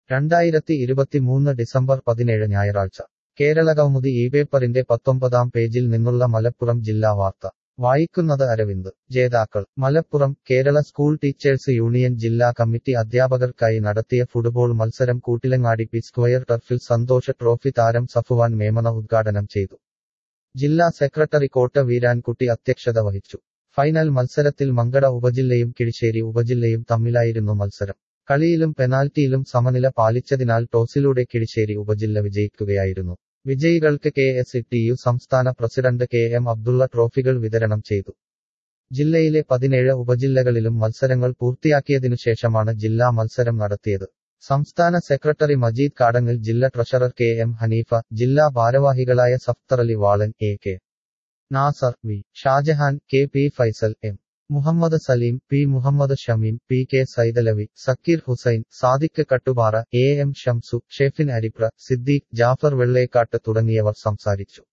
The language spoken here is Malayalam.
രണ്ടായിരത്തി ഇരുപത്തിമൂന്ന് ഡിസംബർ പതിനേഴ് ഞായറാഴ്ച കേരളകൗമുദി ഈ പേപ്പറിന്റെ പത്തൊമ്പതാം പേജിൽ നിന്നുള്ള മലപ്പുറം ജില്ലാ വാർത്ത വായിക്കുന്നത് അരവിന്ദ് ജേതാക്കൾ Malappuram Kerala school teachers union ജില്ലാ കമ്മിറ്റി അധ്യാപകർക്കായി നടത്തിയ ഫുട്ബോൾ മത്സരം കൂട്ടിലങ്ങാടി പി സ്ക്വയർ ടർഫിൽ സന്തോഷ ട്രോഫി താരം സഫുവാൻ മേമന ഉദ്ഘാടനം ചെയ്തു ജില്ലാ സെക്രട്ടറി കോട്ട വീരാൻകുട്ടി അധ്യക്ഷത വഹിച്ചു ഫൈനൽ മത്സരത്തിൽ മങ്കട ഉപജില്ലയും കിഴിശ്ശേരി ഉപജില്ലയും തമ്മിലായിരുന്നു മത്സരം കളിയിലും പെനാൽറ്റിയിലും സമനില പാലിച്ചതിനാൽ ടോസിലൂടെ കിഴിശ്ശേരി ഉപജില്ല വിജയിക്കുകയായിരുന്നു വിജയികൾക്ക് കെ എസ് ടി യു സംസ്ഥാന പ്രസിഡന്റ് കെ എം അബ്ദുള്ള ട്രോഫികൾ വിതരണം ചെയ്തു ജില്ലയിലെ പതിനേഴ് ഉപജില്ലകളിലും മത്സരങ്ങൾ പൂർത്തിയാക്കിയതിനു ശേഷമാണ് ജില്ലാ മത്സരം നടത്തിയത് സംസ്ഥാന സെക്രട്ടറി മജീദ് കാടങ്ങൽ ജില്ലാ ട്രഷറർ കെ എം ഹനീഫ ജില്ലാ ഭാരവാഹികളായ Safdarali Valan A K Nasar V Shajahan K P Faisal M Muhammad Saleem P Muhammad Shameem P K Saidalavi Zakir Hussain Sadiq Kattupara A M Shamsu Shefin Aripra Siddique Jafar Vellekkattu തുടങ്ങിയവർ സംസാരിച്ചു